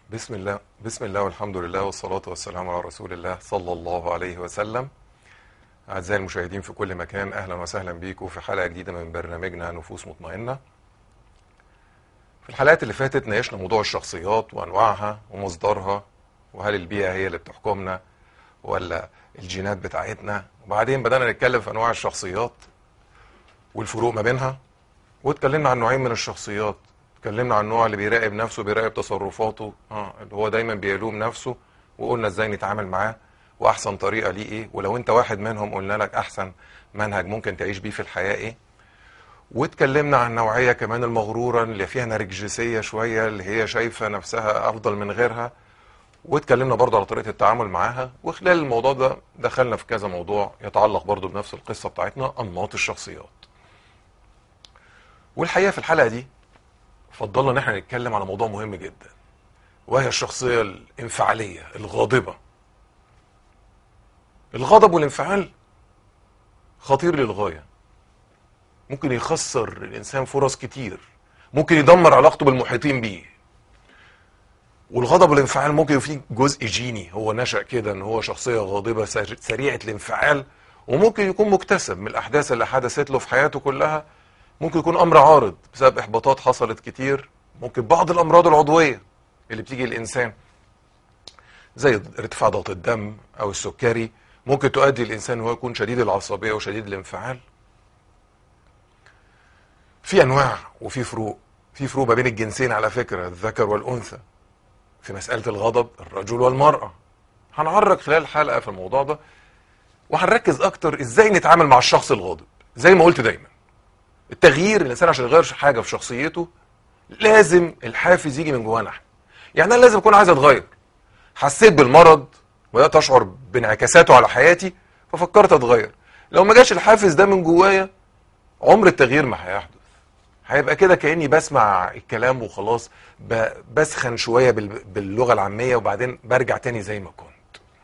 بسم الله بسم الله والحمد لله والصلاة والسلام على رسول الله صلى الله عليه وسلم أعزائي المشاهدين في كل مكان أهلا وسهلا بيكم في حلقة جديدة من برنامجنا نفوس مطمئنة في الحلقات اللي فاتت ناقشنا موضوع الشخصيات وأنواعها ومصدرها وهل البيئة هي اللي بتحكمنا ولا الجينات بتاعتنا وبعدين بدأنا نتكلم في أنواع الشخصيات والفروق ما بينها واتكلمنا عن نوعين من الشخصيات اتكلمنا عن النوع اللي بيراقب نفسه بيراقب تصرفاته اه اللي هو دايما بيلوم نفسه وقلنا ازاي نتعامل معاه واحسن طريقه ليه ايه ولو انت واحد منهم قلنا لك احسن منهج ممكن تعيش بيه في الحياه ايه واتكلمنا عن نوعيه كمان المغروره اللي فيها نرجسيه شويه اللي هي شايفه نفسها افضل من غيرها واتكلمنا برضه على طريقه التعامل معاها وخلال الموضوع ده دخلنا في كذا موضوع يتعلق برضه بنفس القصه بتاعتنا انماط الشخصيات والحقيقه في الحلقه دي فضلنا ان احنا نتكلم على موضوع مهم جدا وهي الشخصيه الانفعاليه الغاضبه الغضب والانفعال خطير للغايه ممكن يخسر الانسان فرص كتير ممكن يدمر علاقته بالمحيطين بيه والغضب والانفعال ممكن فيه جزء جيني هو نشأ كده ان هو شخصيه غاضبه سريعه الانفعال وممكن يكون مكتسب من الاحداث اللي حدثت له في حياته كلها ممكن يكون امر عارض بسبب احباطات حصلت كتير ممكن بعض الامراض العضويه اللي بتيجي للانسان زي ارتفاع ضغط الدم او السكري ممكن تؤدي الانسان هو يكون شديد العصبيه وشديد الانفعال في انواع وفي فروق في فروق ما بين الجنسين على فكره الذكر والانثى في مساله الغضب الرجل والمراه هنعرج خلال الحلقه في الموضوع ده وهنركز اكتر ازاي نتعامل مع الشخص الغاضب زي ما قلت دايما التغيير الانسان عشان يغير حاجه في شخصيته لازم الحافز يجي من جوانا احنا يعني انا لازم اكون عايز اتغير حسيت بالمرض وبدات اشعر بانعكاساته على حياتي ففكرت اتغير لو ما جاش الحافز ده من جوايا عمر التغيير ما هيحدث هيبقى كده كاني بسمع الكلام وخلاص بسخن شويه باللغه العاميه وبعدين برجع تاني زي ما كنت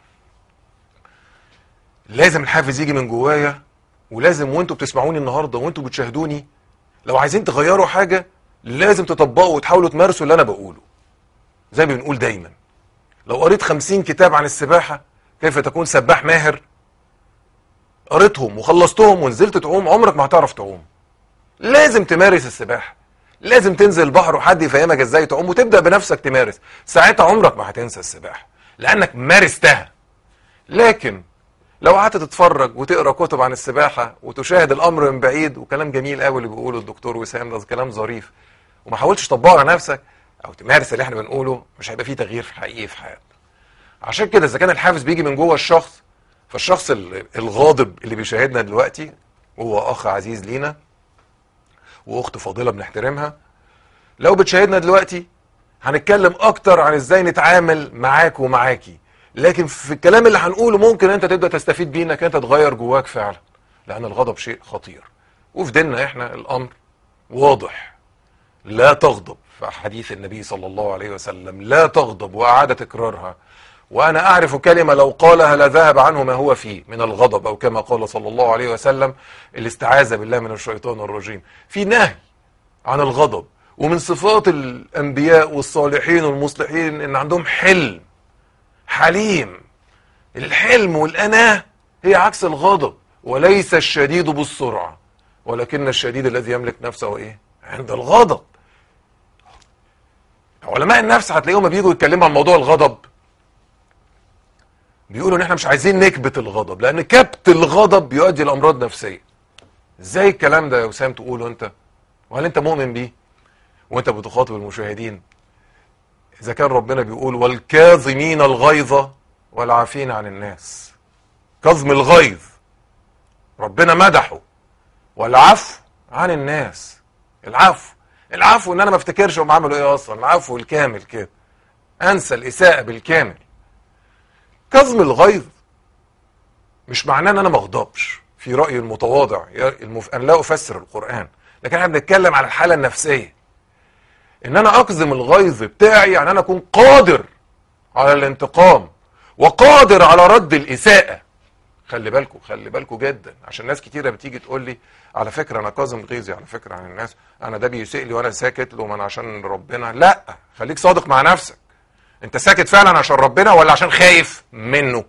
لازم الحافز يجي من جوايا ولازم وانتوا بتسمعوني النهارده وانتوا بتشاهدوني لو عايزين تغيروا حاجه لازم تطبقوا وتحاولوا تمارسوا اللي انا بقوله زي ما بنقول دايما لو قريت خمسين كتاب عن السباحه كيف تكون سباح ماهر قريتهم وخلصتهم ونزلت تعوم عمرك ما هتعرف تعوم لازم تمارس السباحه لازم تنزل البحر وحد يفهمك ازاي تعوم وتبدا بنفسك تمارس ساعتها عمرك ما هتنسى السباحه لانك مارستها لكن لو قعدت تتفرج وتقرا كتب عن السباحه وتشاهد الامر من بعيد وكلام جميل قوي اللي بيقوله الدكتور وسام ده كلام ظريف وما حاولتش تطبقه على نفسك او تمارس اللي احنا بنقوله مش هيبقى فيه تغيير في حقيقي في حياتنا عشان كده اذا كان الحافز بيجي من جوه الشخص فالشخص الغاضب اللي بيشاهدنا دلوقتي وهو اخ عزيز لينا واخت فاضله بنحترمها لو بتشاهدنا دلوقتي هنتكلم اكتر عن ازاي نتعامل معاك ومعاكي لكن في الكلام اللي هنقوله ممكن انت تبدا تستفيد بيه انك انت تغير جواك فعلا لان الغضب شيء خطير وفي ديننا احنا الامر واضح لا تغضب في حديث النبي صلى الله عليه وسلم لا تغضب واعاد تكرارها وانا اعرف كلمه لو قالها لذهب عنه ما هو فيه من الغضب او كما قال صلى الله عليه وسلم الاستعاذه بالله من الشيطان الرجيم في نهي عن الغضب ومن صفات الانبياء والصالحين والمصلحين ان عندهم حلم حليم الحلم والأناة هي عكس الغضب وليس الشديد بالسرعة ولكن الشديد الذي يملك نفسه ايه عند الغضب علماء النفس هتلاقيهم بيجوا يتكلموا عن موضوع الغضب بيقولوا ان احنا مش عايزين نكبت الغضب لان كبت الغضب بيؤدي لامراض نفسيه ازاي الكلام ده يا وسام تقوله انت وهل انت مؤمن بيه وانت بتخاطب المشاهدين إذا كان ربنا بيقول والكاظمين الغيظ والعافين عن الناس كظم الغيظ ربنا مدحه والعفو عن الناس العفو العفو ان انا ما افتكرش هم عملوا ايه اصلا العفو الكامل كده انسى الاساءة بالكامل كظم الغيظ مش معناه ان انا ما اغضبش في رأيي المتواضع المف... انا لا افسر القرآن لكن احنا بنتكلم عن الحالة النفسية ان انا اقزم الغيظ بتاعي يعني انا اكون قادر على الانتقام وقادر على رد الاساءة خلي بالكم خلي بالكم جدا عشان ناس كتيره بتيجي تقول لي على فكره انا كاظم غيظي على فكره عن الناس انا ده بيسيء لي وانا ساكت له ما انا عشان ربنا لا خليك صادق مع نفسك انت ساكت فعلا عشان ربنا ولا عشان خايف منه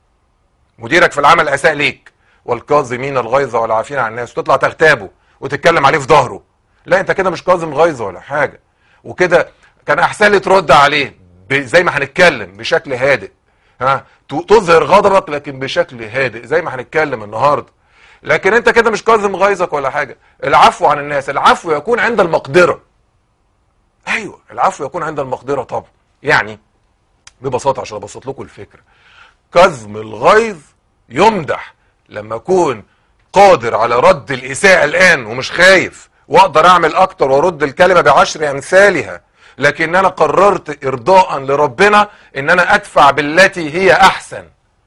مديرك في العمل اساء ليك والكاظمين الغيظ والعافين عن الناس وتطلع تغتابه وتتكلم عليه في ظهره لا انت كده مش كاظم غيظ ولا حاجه وكده كان احسن لي ترد عليه ب- زي ما هنتكلم بشكل هادئ ها ت- تظهر غضبك لكن بشكل هادئ زي ما هنتكلم النهارده لكن انت كده مش كاظم غيظك ولا حاجه العفو عن الناس العفو يكون عند المقدره ايوه العفو يكون عند المقدره طبعا يعني ببساطه عشان ابسط لكم الفكره كظم الغيظ يمدح لما اكون قادر على رد الاساءه الان ومش خايف واقدر اعمل اكتر وارد الكلمه بعشر امثالها لكن انا قررت ارضاء لربنا ان انا ادفع بالتي هي احسن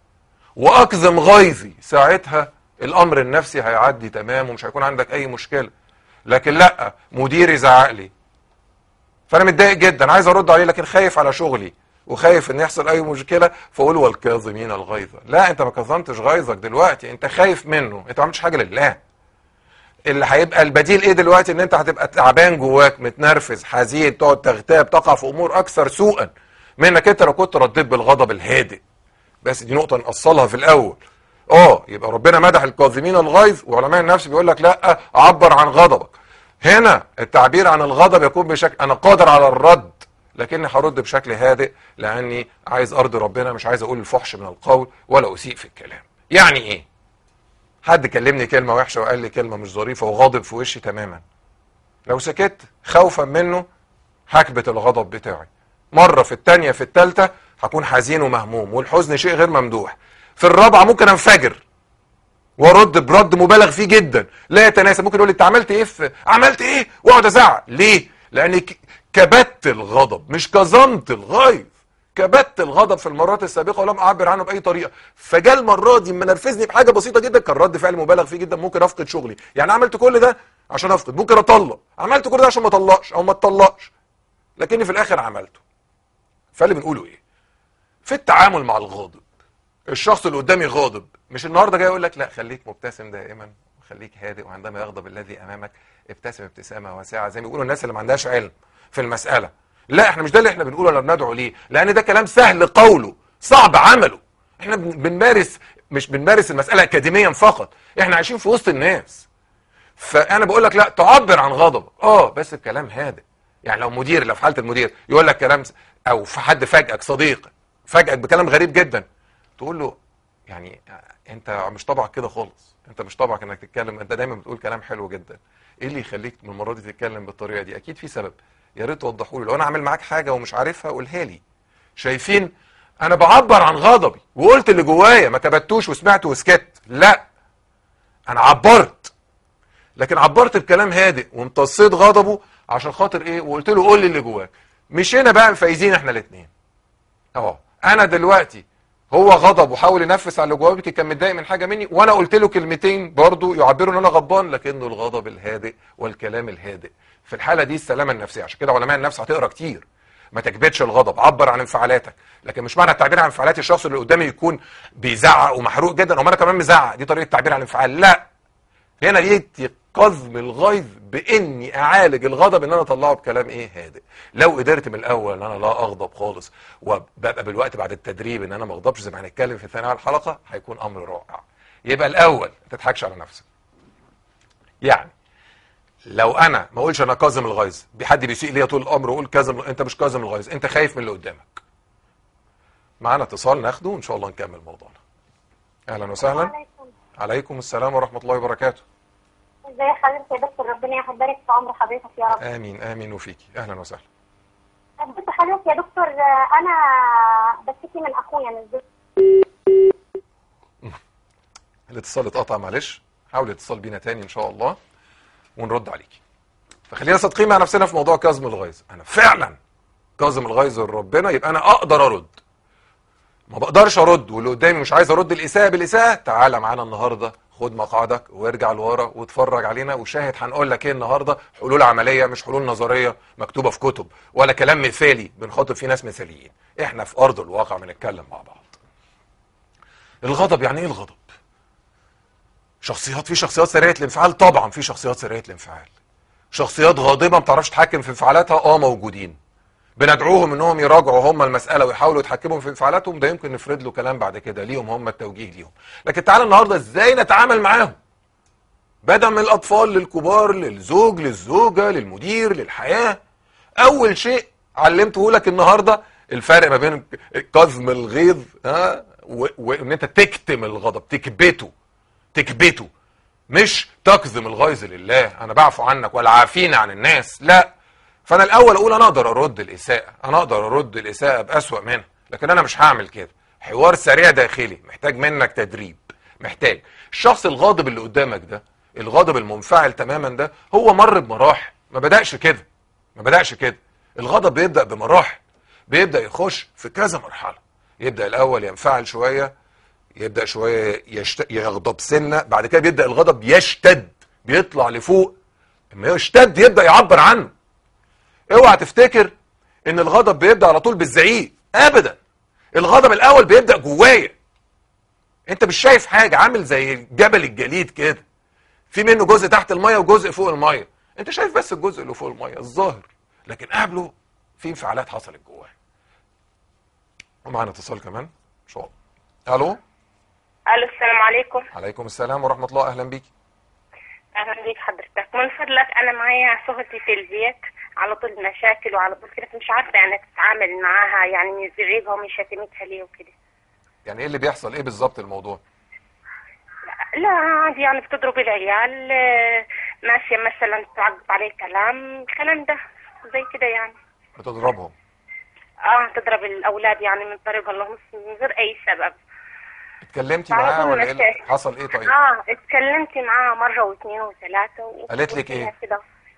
واكظم غيظي ساعتها الامر النفسي هيعدي تمام ومش هيكون عندك اي مشكله لكن لا مديري زعق لي فانا متضايق جدا عايز ارد عليه لكن خايف على شغلي وخايف ان يحصل اي مشكله فاقول والكاظمين الغيظ لا انت ما كظمتش غيظك دلوقتي انت خايف منه انت ما عملتش حاجه لله اللي هيبقى البديل ايه دلوقتي ان انت هتبقى تعبان جواك متنرفز حزين تقعد تغتاب تقع في امور اكثر سوءا من انك انت لو كنت رديت بالغضب الهادئ بس دي نقطه نأصلها في الاول اه يبقى ربنا مدح الكاظمين الغيظ وعلماء النفس بيقول لك لا عبر عن غضبك هنا التعبير عن الغضب يكون بشكل انا قادر على الرد لكني هرد بشكل هادئ لاني عايز ارضي ربنا مش عايز اقول الفحش من القول ولا اسيء في الكلام يعني ايه حد كلمني كلمه وحشه وقال لي كلمه مش ظريفه وغاضب في وشي تماما لو سكت خوفا منه هكبت الغضب بتاعي مره في الثانيه في الثالثه هكون حزين ومهموم والحزن شيء غير ممدوح في الرابعه ممكن انفجر وارد برد مبالغ فيه جدا لا يتناسب ممكن يقول لي انت عملت ايه في عملت ايه واقعد ازعق ليه لاني ك- كبت الغضب مش كظمت الغيظ كبت الغضب في المرات السابقه ولم اعبر عنه باي طريقه فجاء المره دي منرفزني بحاجه بسيطه جدا كان رد فعل مبالغ فيه جدا ممكن افقد شغلي يعني عملت كل ده عشان افقد ممكن اطلق عملت كل ده عشان ما اطلقش او ما اطلقش لكني في الاخر عملته فاللي بنقوله ايه في التعامل مع الغاضب الشخص اللي قدامي غاضب مش النهارده جاي يقول لك لا خليك مبتسم دائما وخليك هادئ وعندما يغضب الذي امامك ابتسم ابتسامه واسعه زي ما بيقولوا الناس اللي ما عندهاش علم في المساله لا احنا مش ده اللي احنا بنقوله ولا بندعو ليه لان ده كلام سهل قوله صعب عمله احنا بن- بنمارس مش بنمارس المساله اكاديميا فقط احنا عايشين في وسط الناس فانا بقول لك لا تعبر عن غضبك اه بس بكلام هادئ يعني لو مدير لو في حاله المدير يقول لك كلام س- او في حد فاجئك صديق فاجئك بكلام غريب جدا تقول له يعني انت مش طبعك كده خالص انت مش طبعك انك تتكلم انت دايما بتقول كلام حلو جدا ايه اللي يخليك من المره دي تتكلم بالطريقه دي اكيد في سبب يا ريت توضحوا لي لو انا عامل معاك حاجه ومش عارفها قولها لي شايفين انا بعبر عن غضبي وقلت اللي جوايا ما كبتوش وسمعت وسكت لا انا عبرت لكن عبرت بكلام هادئ وامتصيت غضبه عشان خاطر ايه وقلت له قول لي اللي جواك مشينا بقى فايزين احنا الاثنين اه انا دلوقتي هو غضب وحاول ينفس على اللي جواه يمكن كان متضايق من حاجه مني وانا قلت له كلمتين برضو يعبروا ان انا غضبان لكنه الغضب الهادئ والكلام الهادئ في الحاله دي السلامه النفسيه عشان كده علماء النفس هتقرا كتير ما تكبتش الغضب عبر عن انفعالاتك لكن مش معنى التعبير عن انفعالات الشخص اللي قدامي يكون بيزعق ومحروق جدا وما انا كمان مزعق دي طريقه تعبير عن الانفعال لا هنا ياتي قزم الغيظ باني اعالج الغضب ان انا اطلعه بكلام ايه هادئ لو قدرت من الاول ان انا لا اغضب خالص وببقى بالوقت بعد التدريب ان انا ما اغضبش زي ما هنتكلم في ثانيه الحلقه هيكون امر رائع يبقى الاول ما تضحكش على نفسك يعني لو انا ما اقولش انا كاظم الغيظ حد بيسيء ليا طول الامر واقول كاظم انت مش كاظم الغيظ انت خايف من اللي قدامك معانا اتصال ناخده وان شاء الله نكمل موضوعنا اهلا وسهلا عليكم عليكم السلام ورحمه الله وبركاته ازي حضرتك يا دكتور ربنا يحضرك في عمر حضرتك يا رب امين امين وفيكي اهلا وسهلا بص حضرتك يا دكتور آه، انا بشتكي من اخويا من الزوج الاتصال اتقطع معلش حاول الاتصال بينا تاني ان شاء الله ونرد عليكي فخلينا صادقين مع نفسنا في موضوع كظم الغيظ انا فعلا كاظم الغيظ لربنا يبقى انا اقدر ارد ما بقدرش ارد واللي قدامي مش عايز ارد الاساءه بالاساءه تعالى معانا النهارده خد مقعدك وارجع لورا واتفرج علينا وشاهد هنقول لك ايه النهارده حلول عمليه مش حلول نظريه مكتوبه في كتب ولا كلام مثالي بنخاطب فيه ناس مثاليين احنا في ارض الواقع بنتكلم مع بعض الغضب يعني ايه الغضب شخصيات في شخصيات سريعه الانفعال طبعا في شخصيات سريعه الانفعال شخصيات غاضبه ما بتعرفش تتحكم في انفعالاتها اه موجودين بندعوهم انهم يراجعوا هم المساله ويحاولوا يتحكموا في انفعالاتهم ده يمكن نفرد له كلام بعد كده ليهم هم التوجيه ليهم لكن تعالى النهارده ازاي نتعامل معاهم بدءا من الاطفال للكبار للزوج للزوجه للمدير للحياه اول شيء علمته لك النهارده الفرق ما بين كظم الغيظ ها و- وان انت تكتم الغضب تكبته تكبته مش تكظم الغيظ لله انا بعفو عنك ولا عافين عن الناس لا فانا الاول اقول انا اقدر ارد الاساءه انا اقدر ارد الاساءه باسوا منها لكن انا مش هعمل كده حوار سريع داخلي محتاج منك تدريب محتاج الشخص الغاضب اللي قدامك ده الغاضب المنفعل تماما ده هو مر بمراحل ما بدأش كده ما بدأش كده الغضب بيبدأ بمراحل بيبدأ يخش في كذا مرحلة يبدأ الأول ينفعل شوية يبدأ شوية يشت... يغضب سنة بعد كده بيبدأ الغضب يشتد بيطلع لفوق لما يشتد يبدأ يعبر عنه اوعى تفتكر ان الغضب بيبدأ على طول بالزعيق ابدا الغضب الاول بيبدأ جوايا انت مش شايف حاجة عامل زي جبل الجليد كده في منه جزء تحت المية وجزء فوق المية انت شايف بس الجزء اللي فوق المية الظاهر لكن قبله في انفعالات حصلت جواه ومعنا اتصال كمان ان شاء الله الو الو السلام عليكم عليكم السلام ورحمة الله اهلا بيك اهلا بيك حضرتك من فضلك انا معايا صهتي في البيت على طول مشاكل وعلى طول كده مش عارفه يعني تتعامل معاها يعني من زعيقها ومن شتيمتها ليه وكده يعني ايه اللي بيحصل ايه بالظبط الموضوع لا عادي يعني بتضرب العيال آه، ماشيه مثلا تعقب عليه كلام الكلام ده زي كده يعني بتضربهم اه تضرب الاولاد يعني من طريقها اللهم من غير اي سبب اتكلمتي على معاها طول ولا ايه اللي- مشاكل. حصل ايه طيب اه اتكلمت معاها مره واثنين وثلاثه و- قالت لك وقلت لها إيه؟ كده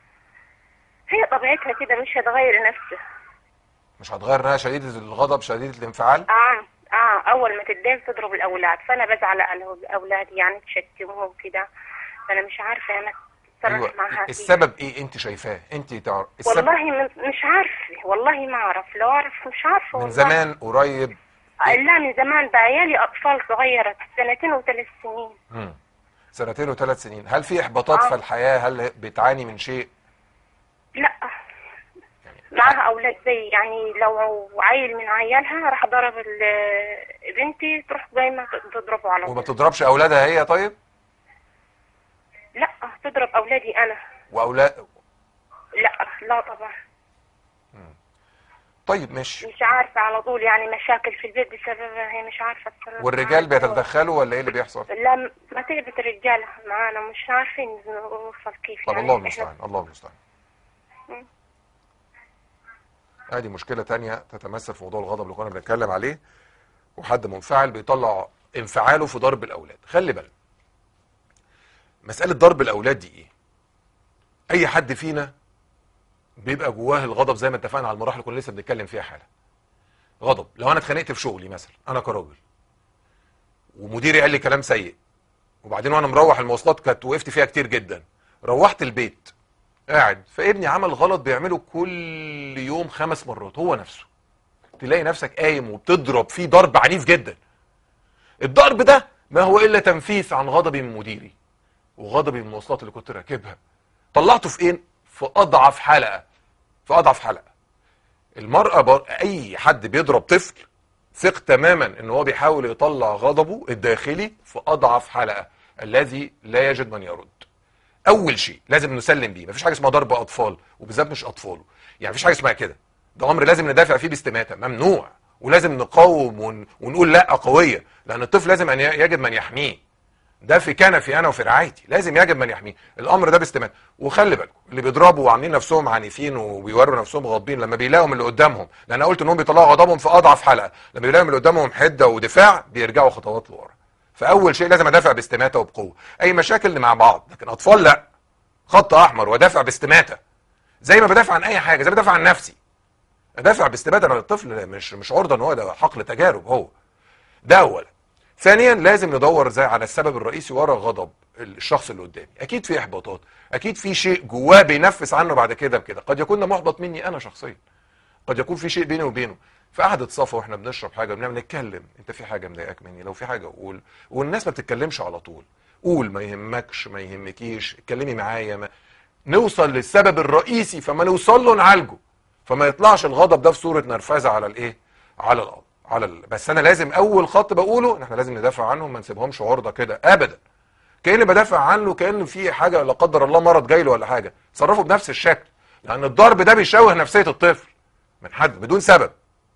هي طبيعتها كده مش هتغير نفسها مش هتغير انها شديدة الغضب شديدة الانفعال اه اه اول ما تتدين تضرب الاولاد فانا بزعل على الاولاد يعني تشتمهم كده فانا مش عارفه انا اتصرف ايوه معاها كيف. السبب ايه انت شايفاه انت تعرف السبب والله من مش عارفه والله ما اعرف لو اعرف مش عارفه من والله. زمان قريب آه، لا من زمان بعيالي اطفال صغيره سنتين وثلاث سنين مم. سنتين وثلاث سنين هل في احباطات آه. في الحياة هل بتعاني من شيء لا معاها اولاد زي يعني لو عيل من عيالها راح ضرب ال- بنتي تروح دايما تضربه على وما طول بتضربش اولادها هي طيب لا تضرب اولادي انا واولاد لا لا طبعا طيب مش مش عارفة على طول يعني مشاكل في البيت بسببها هي مش عارفة تتصرف والرجال معاها. بيتدخلوا ولا ايه اللي بيحصل لا ما تقبت الرجالة معانا مش عارفين نوصل كيف طب يعني الله إحنا- المستعان الله المستعان مم. ادي مشكلة تانية تتمثل في موضوع الغضب اللي كنا بنتكلم عليه وحد منفعل بيطلع انفعاله في ضرب الاولاد خلي بالك مسألة ضرب الاولاد دي ايه اي حد فينا بيبقى جواه الغضب زي ما اتفقنا على المراحل اللي كنا لسه بنتكلم فيها حالا غضب لو انا اتخانقت في شغلي مثلا انا كراجل ومديري قال لي كلام سيء وبعدين وانا مروح المواصلات كانت وقفت فيها كتير جدا روحت البيت قاعد فابني عمل غلط بيعمله كل يوم خمس مرات هو نفسه تلاقي نفسك قايم وبتضرب فيه ضرب عنيف جدا الضرب ده ما هو الا تنفيذ عن غضبي من مديري وغضبي من المواصلات اللي كنت راكبها طلعته في ايه في اضعف حلقه في اضعف حلقه المراه بر... اي حد بيضرب طفل ثق تماما ان هو بيحاول يطلع غضبه الداخلي في اضعف حلقه الذي لا يجد من يرد اول شيء لازم نسلم بيه مفيش حاجه اسمها ضرب اطفال وبالذات مش اطفاله يعني مفيش حاجه اسمها كده ده امر لازم ندافع فيه باستماته ممنوع ولازم نقاوم ون... ونقول لا قويه لان الطفل لازم ان ي- يجد من يحميه ده في كنفي انا وفي رعايتي لازم يجب من يحميه الامر ده باستماتة وخلي بالكم اللي بيضربوا وعاملين نفسهم عنيفين وبيوروا نفسهم غاضبين لما بيلاقوا من اللي قدامهم لان انا قلت انهم بيطلعوا غضبهم في اضعف حلقه لما بيلاقوا من اللي قدامهم حده ودفاع بيرجعوا خطوات لورا فاول شيء لازم ادافع باستماته وبقوه اي مشاكل اللي مع بعض لكن اطفال لا خط احمر وادافع باستماته زي ما بدافع عن اي حاجه زي ما بدافع عن نفسي ادافع باستماته انا الطفل مش مش عرضه ان هو ده حقل تجارب هو ده اولا ثانيا لازم ندور زي على السبب الرئيسي ورا غضب الشخص اللي قدامي اكيد في احباطات اكيد في شيء جواه بينفس عنه بعد كده بكده قد يكون ده محبط مني انا شخصيا قد يكون في شيء بيني وبينه في قعده صفا واحنا بنشرب حاجه بنعمل نتكلم انت في حاجه مضايقاك مني لو في حاجه قول والناس ما بتتكلمش على طول قول ما يهمكش ما يهمكيش اتكلمي معايا ما... نوصل للسبب الرئيسي فما نوصل له نعالجه فما يطلعش الغضب ده في صوره نرفزه على الايه على الارض على ال... بس انا لازم اول خط بقوله ان احنا لازم ندافع عنهم ما نسيبهمش عرضه كده ابدا كاني بدافع عنه كان في حاجه لا قدر الله مرض جاي له ولا حاجه تصرفوا بنفس الشكل لان الضرب ده بيشوه نفسيه الطفل من حد بدون سبب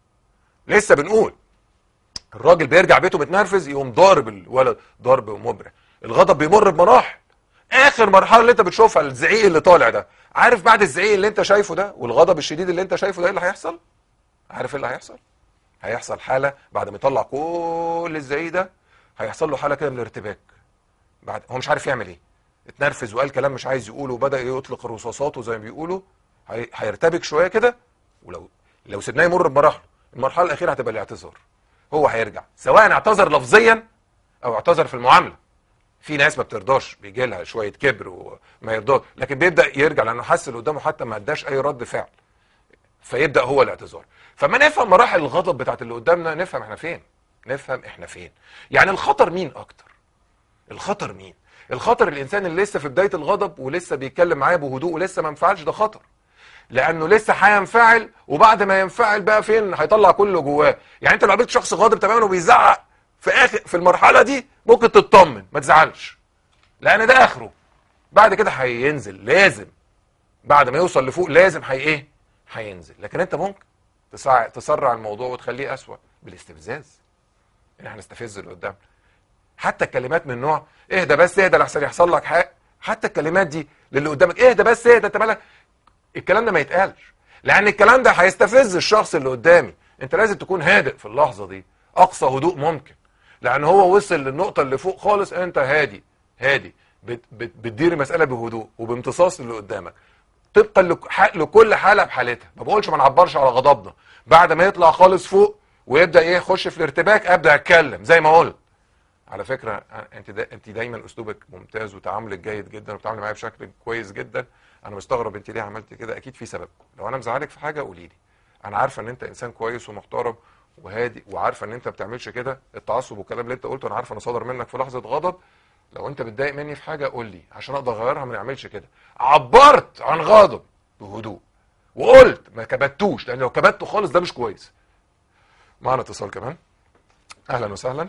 لسه بنقول الراجل بيرجع بيته متنرفز يقوم ضارب الولد ضرب مبرح الغضب بيمر بمراحل اخر مرحله اللي انت بتشوفها الزعيق اللي طالع ده عارف بعد الزعيق اللي انت شايفه ده والغضب الشديد اللي انت شايفه ده ايه اللي هيحصل عارف ايه اللي هيحصل هيحصل حاله بعد ما يطلع كل الزعيق ده هيحصل له حاله كده من الارتباك بعد هو مش عارف يعمل ايه اتنرفز وقال كلام مش عايز يقوله وبدا يطلق رصاصاته زي ما بيقولوا هي... هيرتبك شويه كده ولو لو سيبناه يمر بمراحله المرحله الاخيره هتبقى الاعتذار هو هيرجع سواء اعتذر لفظيا او اعتذر في المعامله في ناس ما بترضاش بيجي لها شويه كبر وما يرضاش لكن بيبدا يرجع لانه حس اللي قدامه حتى ما اداش اي رد فعل فيبدا هو الاعتذار فما نفهم مراحل الغضب بتاعت اللي قدامنا نفهم احنا فين نفهم احنا فين يعني الخطر مين اكتر الخطر مين الخطر الانسان اللي لسه في بدايه الغضب ولسه بيتكلم معايا بهدوء ولسه ما انفعلش ده خطر لانه لسه هينفعل وبعد ما ينفعل بقى فين هيطلع كل اللي جواه يعني انت لو قابلت شخص غاضب تماما وبيزعق في اخر في المرحله دي ممكن تطمن ما تزعلش لان ده اخره بعد كده هينزل لازم بعد ما يوصل لفوق لازم هي ايه هينزل لكن انت ممكن تسع... تسرع الموضوع وتخليه اسوأ بالاستفزاز ان احنا نستفز اللي قدامنا حتى الكلمات من نوع اهدى بس اهدى لحسن يحصل لك حاجه حتى الكلمات دي للي قدامك اهدى بس اهدى انت مالك الكلام ده ما يتقالش لان الكلام ده هيستفز الشخص اللي قدامي انت لازم تكون هادئ في اللحظه دي اقصى هدوء ممكن لان هو وصل للنقطه اللي فوق خالص انت هادي هادي بت بت بتدير المساله بهدوء وبامتصاص اللي قدامك طبقا لك- لكل حاله بحالتها ما بقولش ما نعبرش على غضبنا بعد ما يطلع خالص فوق ويبدا ايه يخش في الارتباك ابدا اتكلم زي ما قلت على فكره انت دا انت دايما اسلوبك ممتاز وتعاملك جيد جدا وبتعاملي معايا بشكل كويس جدا انا مستغرب انت ليه عملت كده اكيد في سبب لو انا مزعلك في حاجه قولي لي انا عارفه ان انت انسان كويس ومحترم وهادي وعارفه ان انت ما بتعملش كده التعصب والكلام اللي انت قلته انا عارفه انه صدر منك في لحظه غضب لو انت بتضايق مني في حاجه قول لي عشان اقدر اغيرها ما نعملش كده عبرت عن غضب بهدوء وقلت ما كبتوش لان لو كبته خالص ده مش كويس معنا اتصال كمان اهلا وسهلا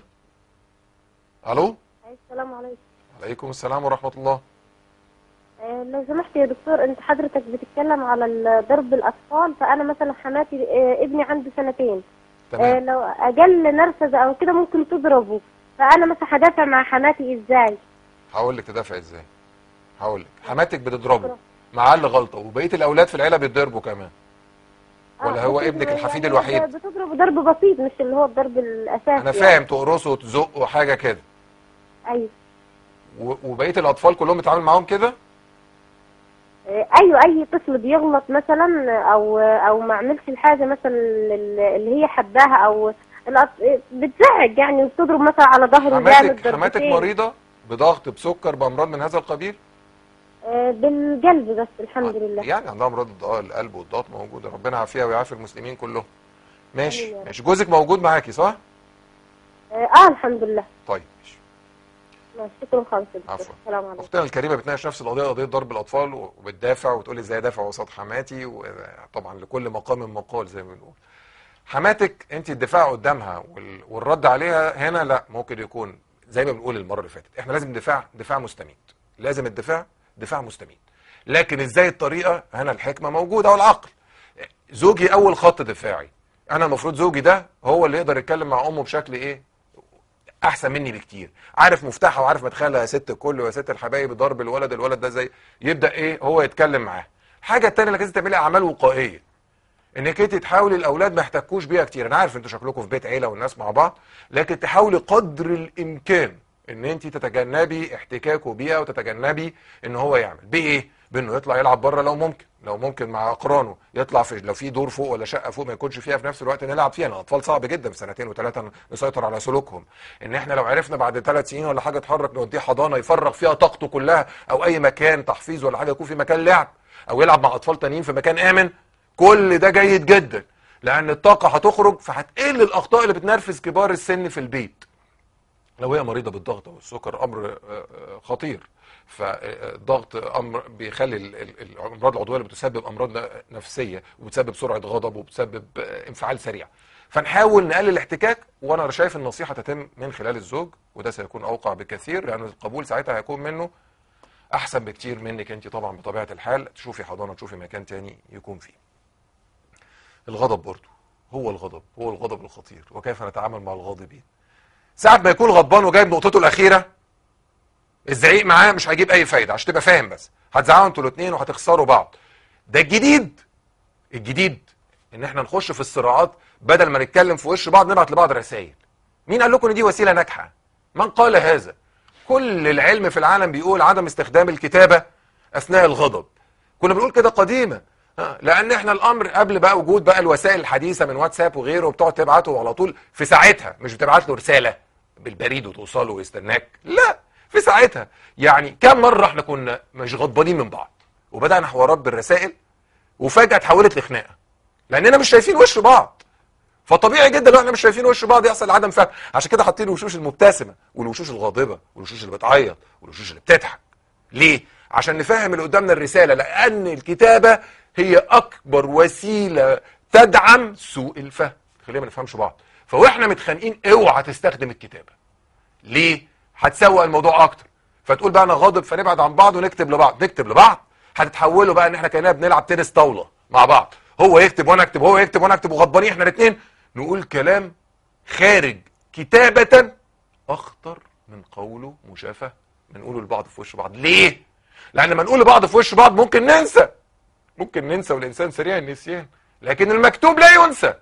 الو السلام عليكم عليكم السلام ورحمه الله آه، لو سمحت يا دكتور انت حضرتك بتتكلم على ال- ضرب الاطفال فانا مثلا حماتي آه، ابني عنده سنتين آه، تمام لو اقل نرفزه او كده ممكن تضربه فانا مثلا هدافع مع حماتي ازاي هقول لك تدافع ازاي هقول لك حماتك بتضربه مع اقل غلطه وبقيه الاولاد في العيله بيتضربوا كمان ولا آه، هو بس ابنك يعني الحفيد هي الوحيد بتضرب ضرب بسيط مش اللي هو الضرب الاساسي انا فاهم تقرصه وتزقه حاجه كده يعني. ايوه و- وبقيه الاطفال كلهم بتتعامل معاهم كده آه، ايوه اي طفل بيغلط مثلا او او ما عملش الحاجه مثلا اللي هي حباها او الأط- بتزعج يعني وبتضرب مثلا على ظهره جامد حماتك حماتك ضربتين. مريضه بضغط بسكر بامراض من هذا القبيل آه، بالقلب بس الحمد لله يعني عندها امراض الض- القلب والضغط موجوده ربنا يعافيها ويعافي المسلمين كلهم ماشي آمين يا رب. ماشي جوزك موجود معاكي صح اه آه، الحمد لله طيب ماشي ماشي، شكرا خالص يا دكتور. عفوا. السلام عليكم اختنا الكريمه بتناقش نفس القضيه قضيه ضرب الاطفال وبتدافع وتقول ازاي ادافع قصاد حماتي وطبعا لكل مقام مقال زي ما بنقول حماتك انت الدفاع قدامها وال- والرد عليها هنا لا ممكن يكون زي ما بنقول المره اللي فاتت احنا لازم دفاع دفاع مستميت لازم الدفاع دفاع مستميت لكن ازاي الطريقه هنا الحكمه موجوده والعقل زوجي اول خط دفاعي انا المفروض زوجي ده هو اللي يقدر يتكلم مع امه بشكل ايه احسن مني بكتير عارف مفتاحها وعارف مدخلها يا ست الكل ويا ست الحبايب ضرب الولد الولد ده زي يبدا ايه هو يتكلم معاه الحاجه الثانيه انك لازم تعملي اعمال وقائيه انك انت تحاولي الاولاد ما يحتكوش بيها كتير انا عارف انتوا شكلكم في بيت عيله والناس مع بعض لكن تحاولي قدر الامكان ان انت تتجنبي احتكاكه بيها وتتجنبي ان هو يعمل بايه بانه يطلع يلعب بره لو ممكن لو ممكن مع اقرانه يطلع في لو في دور فوق ولا شقه فوق ما يكونش فيها في نفس الوقت نلعب فيها لأن الاطفال صعب جدا في سنتين وثلاثه نسيطر على سلوكهم ان احنا لو عرفنا بعد ثلاث سنين ولا حاجه اتحرك نوديه حضانه يفرغ فيها طاقته كلها او اي مكان تحفيظ ولا حاجه يكون في مكان لعب او يلعب مع اطفال تانيين في مكان امن كل ده جيد جدا لان الطاقه هتخرج فهتقل الاخطاء اللي بتنرفز كبار السن في البيت لو هي مريضه بالضغط او السكر امر آه، آه، خطير فالضغط امر بيخلي ال- ال- الامراض العضويه اللي بتسبب امراض ن- نفسيه وبتسبب سرعه غضب وبتسبب آه، انفعال سريع فنحاول نقلل الاحتكاك وانا شايف النصيحه تتم من خلال الزوج وده سيكون اوقع بكثير لان القبول ساعتها هيكون منه احسن بكتير منك انت طبعا بطبيعه الحال تشوفي حضانه تشوفي مكان تاني يكون فيه الغضب برضو هو الغضب هو الغضب الخطير وكيف نتعامل مع الغاضبين ساعة ما يكون غضبان وجايب نقطته الأخيرة الزعيق معاه مش هيجيب أي فايدة عشان تبقى فاهم بس هتزعقوا انتوا الاتنين وهتخسروا بعض ده الجديد الجديد ان احنا نخش في الصراعات بدل ما نتكلم في وش بعض نبعت لبعض رسائل مين قال لكم ان دي وسيلة ناجحة من قال هذا كل العلم في العالم بيقول عدم استخدام الكتابة أثناء الغضب كنا بنقول كده قديما ها، لان احنا الامر قبل بقى وجود بقى الوسائل الحديثه من واتساب وغيره بتقعد تبعته على طول في ساعتها مش بتبعت له رساله بالبريد وتوصله ويستناك لا في ساعتها يعني كم مره احنا كنا مش غضبانين من بعض وبدانا حوارات بالرسائل وفجاه اتحولت لخناقه لاننا مش شايفين وش بعض فطبيعي جدا لو احنا مش شايفين وش بعض يحصل عدم فهم عشان كده حاطين الوشوش المبتسمه والوشوش الغاضبه والوشوش اللي بتعيط والوشوش اللي بتضحك ليه عشان نفهم اللي قدامنا الرساله لان الكتابه هي اكبر وسيله تدعم سوء الفهم خلينا ما نفهمش بعض فواحنا متخانقين اوعى تستخدم الكتابه ليه هتسوق الموضوع اكتر فتقول بقى انا غاضب فنبعد عن بعض ونكتب لبعض نكتب لبعض هتتحولوا بقى ان احنا كاننا بنلعب تنس طاوله مع بعض هو يكتب وانا اكتب هو يكتب وانا اكتب وغضبانين احنا الاثنين نقول كلام خارج كتابه اخطر من قوله مشافهه بنقوله لبعض في وش بعض ليه لان لما نقول لبعض في وش بعض ممكن ننسى ممكن ننسى والانسان سريع النسيان لكن المكتوب لا ينسى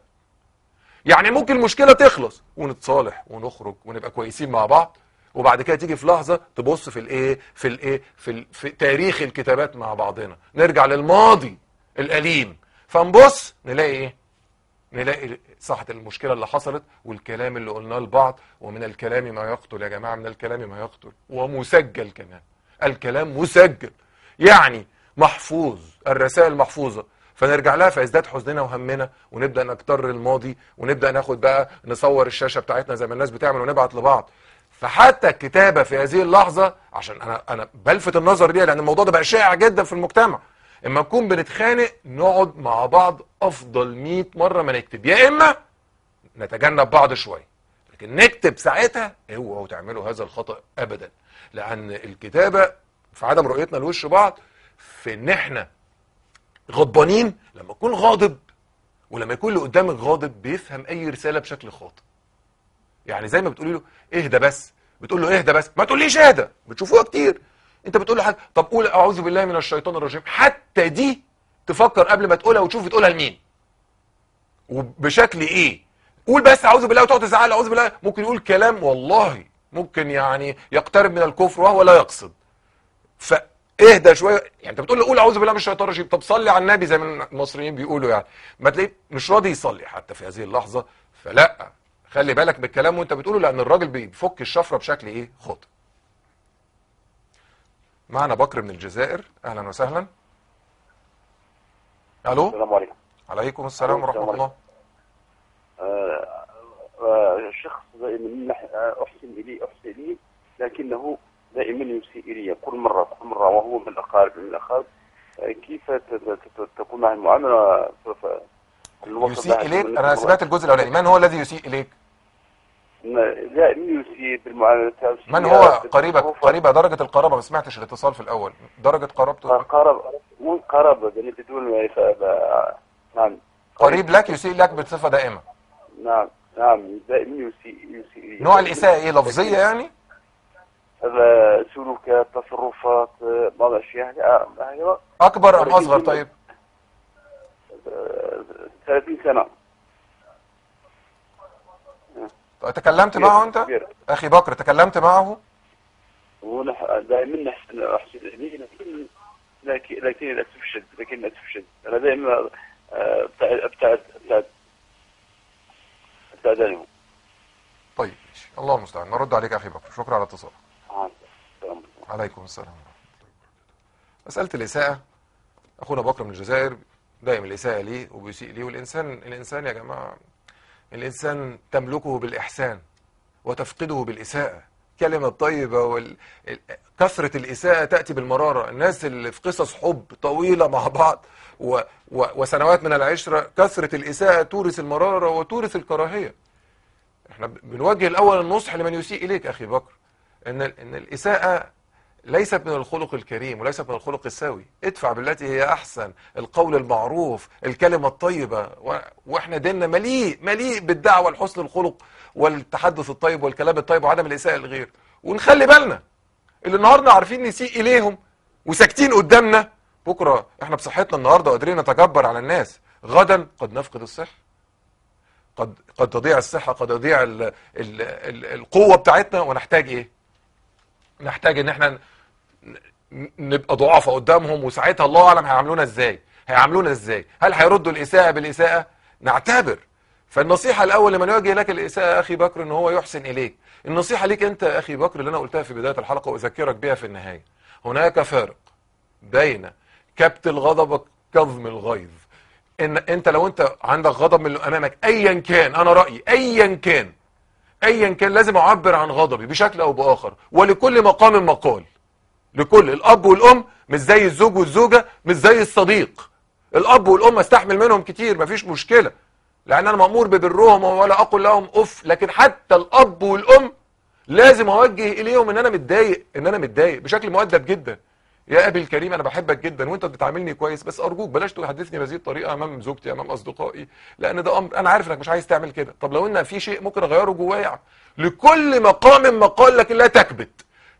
يعني ممكن المشكله تخلص ونتصالح ونخرج ونبقى كويسين مع بعض وبعد كده تيجي في لحظه تبص في الايه في الايه في, ال... في تاريخ الكتابات مع بعضنا نرجع للماضي الاليم فنبص نلاقي ايه نلاقي صحة المشكلة اللي حصلت والكلام اللي قلناه لبعض ومن الكلام ما يقتل يا جماعة من الكلام ما يقتل ومسجل كمان الكلام مسجل يعني محفوظ الرسائل محفوظة فنرجع لها فيزداد حزننا وهمنا ونبدا نكتر الماضي ونبدا ناخد بقى نصور الشاشه بتاعتنا زي ما الناس بتعمل ونبعت لبعض فحتى الكتابه في هذه اللحظه عشان انا انا بلفت النظر ليها لان الموضوع ده بقى شائع جدا في المجتمع اما نكون بنتخانق نقعد مع بعض افضل 100 مره ما نكتب يا اما نتجنب بعض شويه لكن نكتب ساعتها اوعوا تعملوا هذا الخطا ابدا لان الكتابه في عدم رؤيتنا لوش بعض في ان احنا غضبانين لما اكون غاضب ولما يكون اللي قدامك غاضب بيفهم اي رساله بشكل خاطئ يعني زي ما بتقولي له اهدى بس بتقول له اهدى بس ما تقوليش اهدى بتشوفوها كتير انت بتقول له حاجه طب قول اعوذ بالله من الشيطان الرجيم حتى دي تفكر قبل ما تقولها وتشوف بتقولها لمين وبشكل ايه قول بس اعوذ بالله وتقعد تزعق له اعوذ بالله ممكن يقول كلام والله ممكن يعني يقترب من الكفر وهو لا يقصد فاهدى شويه يعني انت بتقول له قول اعوذ بالله من الشيطان الرجيم طب صلي على النبي زي ما المصريين بيقولوا يعني ما تلاقيه مش راضي يصلي حتى في هذه اللحظه فلا خلي بالك بالكلام وانت بتقوله لان الراجل بيفك الشفره بشكل ايه خاطئ معنا بكر من الجزائر اهلا وسهلا الو السلام عليكم عليكم السلام ورحمه السلام الله آه، آه، شخص دائما نح- آه، احسن اليه احسن اليه لكنه دائما يسيء الي كل مره كل مره وهو من الاقارب من الاقارب آه، كيف ت- ت- ت- تكون معه المعامله ف- ف- الوقت يسيء ده اليك يكون- انا سمعت الجزء الاولاني من هو الذي يسيء اليك لا من يسيء بالمعامله تاعو من سيئة، هو تتصرف- قريبك قريبة درجة القرابة ما سمعتش الاتصال في الأول درجة قرابته قرب مو قرب يعني بدون ما يف- ب- نعم قريب لك يسيء لك بصفة دائمة نعم نعم دائما يسيء يسيء الي نوع الإساءة إيه لفظية يعني هذا سلوكات تصرفات آه، بعض الاشياء آه، هي أكبر أم أصغر طيب 30 سنه تكلمت معه أنت كبير. أخي بكر تكلمت معه ونح دائما نحسن احسن اليه لكن لكن لكن للاسف الشديد لكن للاسف الشديد انا دائما آه، ابتعد ابتعد ابتعد ابتعد عنه طيب ماشي الله المستعان نرد عليك أخي بكر شكرا على اتصالك آه، السلام عليكم. عليكم السلام ورحمة الله وبركاته. مسألة الإساءة أخونا بكر من الجزائر دائما الإساءة ليه وبيسيء ليه والإنسان الإنسان يا جماعة الإنسان تملكه بالإحسان وتفقده بالإساءة الكلمة الطيبة وال... ال- كثرة الإساءة تأتي بالمرارة الناس اللي في قصص حب طويلة مع بعض و... و... وسنوات من العشرة كثرة الإساءة تورث المرارة وتورث الكراهية احنا ب- بنوجه الأول النصح لمن يسيء إليك أخي بكر إن ال- إن الإساءة ليست من الخلق الكريم وليست من الخلق السوي ادفع بالتي هي أحسن القول المعروف الكلمة الطيبة و... وإحنا ديننا مليء مليء بالدعوة لحسن الخلق والتحدث الطيب والكلام الطيب وعدم الإساءة للغير ونخلي بالنا اللي النهارده عارفين نسيء إليهم وساكتين قدامنا بكرة احنا بصحتنا النهارده قادرين نتجبر على الناس غدا قد نفقد الصحة قد قد تضيع الصحة قد تضيع ال... ال... ال... القوة بتاعتنا ونحتاج ايه نحتاج ان احنا ن- نبقى ضعفاء قدامهم وساعتها الله اعلم هيعاملونا ازاي هيعاملونا ازاي هل هيردوا الاساءه بالاساءه نعتبر فالنصيحه الاول لمن يواجه لك الاساءه يا اخي بكر ان هو يحسن اليك النصيحه ليك انت يا اخي بكر اللي انا قلتها في بدايه الحلقه واذكرك بها في النهايه هناك فارق بين كبت الغضب وكظم الغيظ ان انت لو انت عندك غضب من اللي امامك ايا كان انا رايي ايا كان ايا كان لازم اعبر عن غضبي بشكل او باخر ولكل مقام مقال لكل الاب والام مش زي الزوج والزوجه مش زي الصديق الاب والام استحمل منهم كتير مفيش مشكله لان انا مامور ببرهم ولا اقول لهم اف لكن حتى الاب والام لازم اوجه اليهم ان انا متضايق ان انا متضايق بشكل مؤدب جدا يا ابي الكريم انا بحبك جدا وانت بتعاملني كويس بس ارجوك بلاش تحدثني بهذه الطريقه امام زوجتي امام اصدقائي لان ده امر انا عارف انك مش عايز تعمل كده طب لو ان في شيء ممكن اغيره جوايا لكل مقام مقال لكن لا تكبت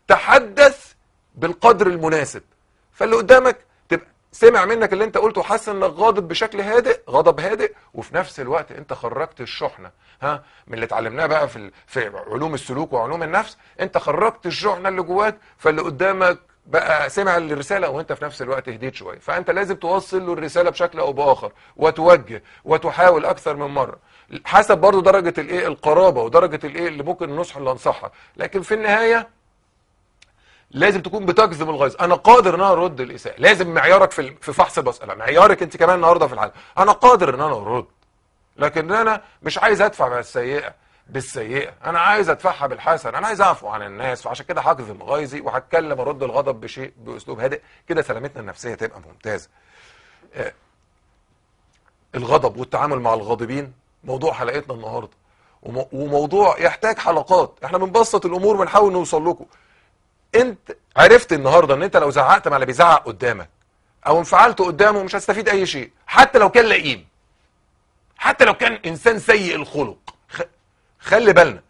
تحدث بالقدر المناسب فاللي قدامك تبقى سمع منك اللي انت قلته وحاسس انك غاضب بشكل هادئ غضب هادئ وفي نفس الوقت انت خرجت الشحنه ها من اللي اتعلمناه بقى في ال- في علوم السلوك وعلوم النفس انت خرجت الشحنه اللي جواك فاللي قدامك بقى سمع الرساله وانت في نفس الوقت هديت شويه فانت لازم توصل له الرساله بشكل او باخر وتوجه وتحاول اكثر من مره حسب برضو درجه الايه القرابه ودرجه الايه اللي ممكن النصح اللي انصحها لكن في النهايه لازم تكون بتجزم الغيظ انا قادر ان انا ارد الاساءه لازم معيارك في في فحص المساله معيارك انت كمان النهارده في الحلقه انا قادر ان انا ارد لكن انا مش عايز ادفع مع السيئه بالسيئه انا عايز ادفعها بالحسن انا عايز اعفو عن الناس فعشان كده هجزم غيظي وهتكلم ارد الغضب بشيء باسلوب هادئ كده سلامتنا النفسيه تبقى ممتازه آه، الغضب والتعامل مع الغاضبين موضوع حلقتنا النهارده ومو- وموضوع يحتاج حلقات احنا بنبسط الامور بنحاول نوصل لكم انت عرفت النهارده ان انت لو زعقت مع اللي بيزعق قدامك او انفعلت قدامه مش هتستفيد اي شيء حتى لو كان لئيم حتى لو كان انسان سيء الخلق خ... خلي بالنا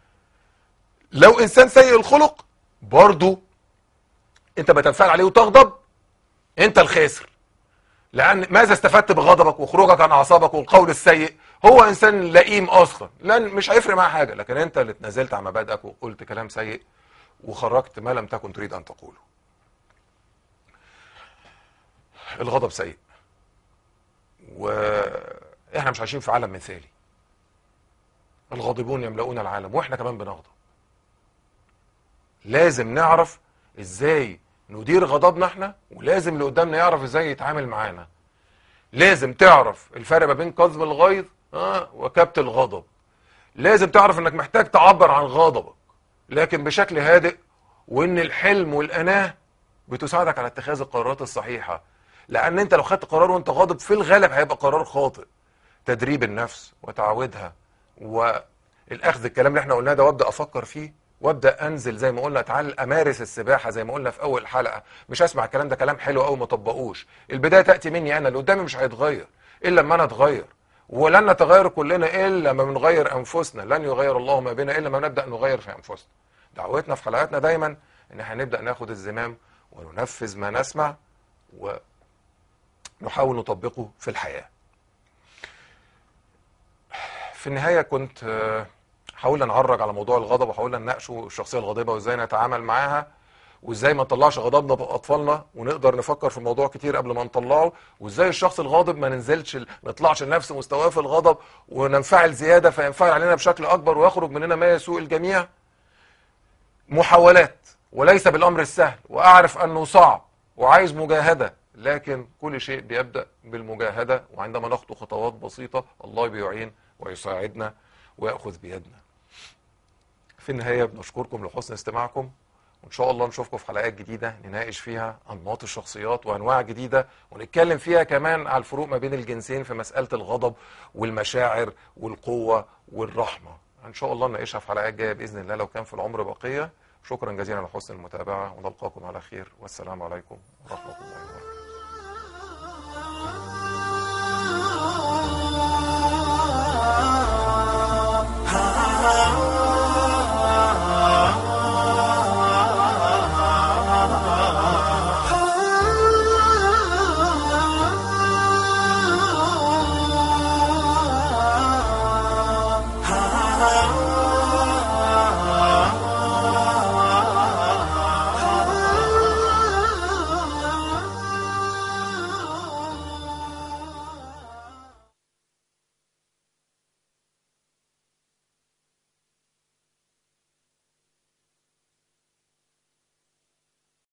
لو انسان سيء الخلق برضو انت بتنفعل عليه وتغضب انت الخاسر لان ماذا استفدت بغضبك وخروجك عن اعصابك والقول السيء هو انسان لئيم اصلا لان مش هيفرق معاه حاجه لكن انت اللي اتنازلت عن مبادئك وقلت كلام سيء وخرجت ما لم تكن تريد ان تقوله الغضب سيء واحنا مش عايشين في عالم مثالي الغاضبون يملؤون العالم واحنا كمان بنغضب لازم نعرف ازاي ندير غضبنا احنا ولازم اللي قدامنا يعرف ازاي يتعامل معانا لازم تعرف الفرق ما بين كظم الغيظ اه وكبت الغضب لازم تعرف انك محتاج تعبر عن غضبك لكن بشكل هادئ وان الحلم والاناه بتساعدك على اتخاذ القرارات الصحيحه لان انت لو خدت قرار وانت غاضب في الغالب هيبقى قرار خاطئ تدريب النفس وتعودها والاخذ الكلام اللي احنا قلناه ده وابدا افكر فيه وابدا انزل زي ما قلنا اتعلم امارس السباحه زي ما قلنا في اول حلقه مش اسمع الكلام ده كلام حلو قوي ما طبقوش البدايه تاتي مني انا اللي قدامي مش هيتغير الا لما انا اتغير ولن نتغير كلنا الا ما بنغير انفسنا لن يغير الله ما بنا الا ما نبدا نغير في انفسنا دعوتنا في حلقاتنا دايما ان احنا نبدا ناخد الزمام وننفذ ما نسمع ونحاول نطبقه في الحياه في النهايه كنت آه، حاولنا نعرج على موضوع الغضب وحاولنا نناقشه الشخصيه الغاضبه وازاي نتعامل معاها وازاي ما نطلعش غضبنا باطفالنا ونقدر نفكر في موضوع كتير قبل ما نطلعه وازاي الشخص الغاضب ما ننزلش ما نطلعش لنفس مستواه في الغضب وننفعل زياده فينفعل علينا بشكل اكبر ويخرج مننا ما يسوء الجميع محاولات وليس بالامر السهل واعرف انه صعب وعايز مجاهده لكن كل شيء بيبدا بالمجاهده وعندما نخطو خطوات بسيطه الله بيعين ويساعدنا وياخذ بيدنا في في النهايه بنشكركم لحسن استماعكم وان شاء الله نشوفكم في حلقات جديده نناقش فيها انماط الشخصيات وانواع جديده ونتكلم فيها كمان على الفروق ما بين الجنسين في مساله الغضب والمشاعر والقوه والرحمه ان شاء الله نناقشها في حلقات جايه باذن الله لو كان في العمر بقيه شكرا جزيلا لحسن المتابعه ونلقاكم على خير والسلام عليكم ورحمه الله وبركاته